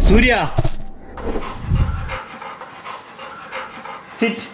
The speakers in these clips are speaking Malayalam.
സൂര്യ സിറ്റ്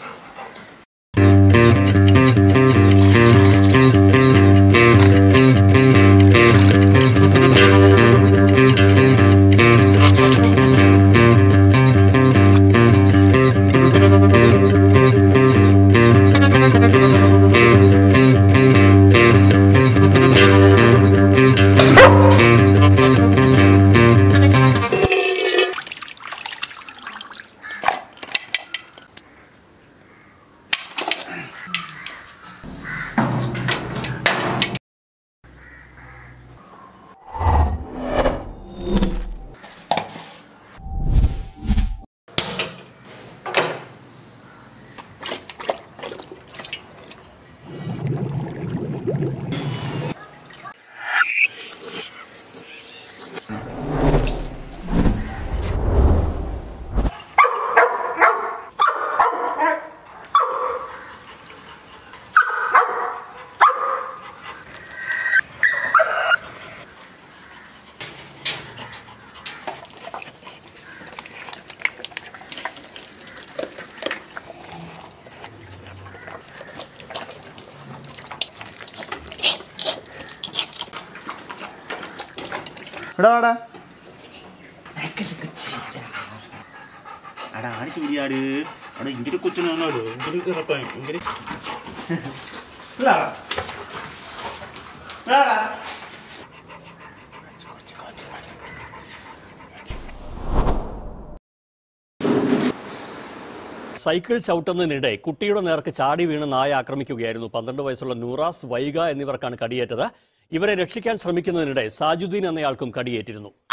എടാ വാടാ അടാ ആട് ചൂരിയാട് അവിടെ ഇങ്ങനെ കൊച്ചിനാണോ ഇങ്ങനെ കിടക്കാൻ ഇങ്ങനെ സൈക്കിൾ ചവിട്ടുന്നതിനിടെ കുട്ടിയുടെ നേർക്ക് ചാടി വീണ് നായ ആക്രമിക്കുകയായിരുന്നു പന്ത്രണ്ട് വയസ്സുള്ള നൂറാസ് വൈഗ എന്നിവർക്കാണ് കടിയേറ്റത് ഇവരെ രക്ഷിക്കാൻ ശ്രമിക്കുന്നതിനിടെ സാജുദ്ദീൻ എന്നയാൾക്കും കടിയേറ്റിരുന്നു